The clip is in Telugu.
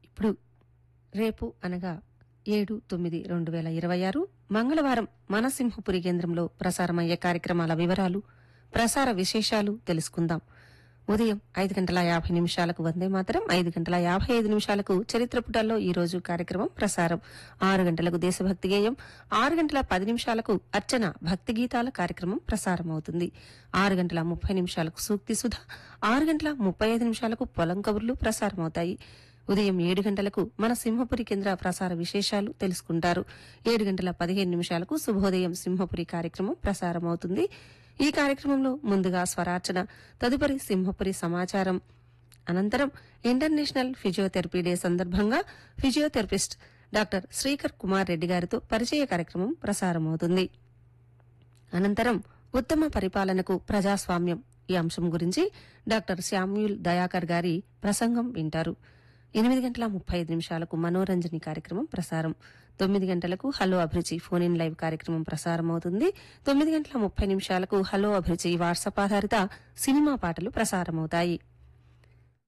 ఇప్పుడు రేపు అనగా ఏడు తొమ్మిది రెండు వేల ఇరవై ఆరు మంగళవారం మన సింహపురి కేంద్రంలో ప్రసారమయ్యే కార్యక్రమాల వివరాలు ప్రసార విశేషాలు తెలుసుకుందాం ఉదయం ఐదు గంటల యాభై నిమిషాలకు వందే మాత్రం ఐదు గంటల యాభై ఐదు నిమిషాలకు చరిత్ర పుటాల్లో ఈ రోజు కార్యక్రమం ప్రసారం ఆరు గంటలకు దేశభక్తి గేయం ఆరు గంటల పది నిమిషాలకు అర్చన భక్తి గీతాల కార్యక్రమం ప్రసారం అవుతుంది ఆరు గంటల ముప్పై నిమిషాలకు సూక్తి సుధ ఆరు గంటల ముప్పై ఐదు నిమిషాలకు పొలం కబుర్లు ప్రసారం అవుతాయి ఉదయం ఏడు గంటలకు మన సింహపురి కేంద్ర ప్రసార విశేషాలు తెలుసుకుంటారు ఏడు గంటల పదిహేను నిమిషాలకు శుభోదయం సింహపురి కార్యక్రమం ప్రసారం అవుతుంది ఈ కార్యక్రమంలో ముందుగా స్వరార్చన తదుపరి సింహపురి సమాచారం అనంతరం ఇంటర్నేషనల్ ఫిజియోథెరపీ డే సందర్భంగా ఫిజియోథెరపిస్ట్ డాక్టర్ శ్రీకర్ కుమార్ రెడ్డి గారితో పరిచయ కార్యక్రమం ప్రసారమవుతుంది అనంతరం ఉత్తమ పరిపాలనకు ప్రజాస్వామ్యం ఈ అంశం గురించి డాక్టర్ శామ్యూల్ దయాకర్ గారి ప్రసంగం వింటారు ఎనిమిది గంటల ముప్పై ఐదు నిమిషాలకు మనోరంజని కార్యక్రమం ప్రసారం తొమ్మిది గంటలకు హలో అభిరుచి ఫోన్ ఇన్ లైవ్ కార్యక్రమం ప్రసారం అవుతుంది తొమ్మిది గంటల ముప్పై నిమిషాలకు హలో అభిరుచి వాట్సాప్ ఆధారిత సినిమా పాటలు ప్రసారమవుతాయి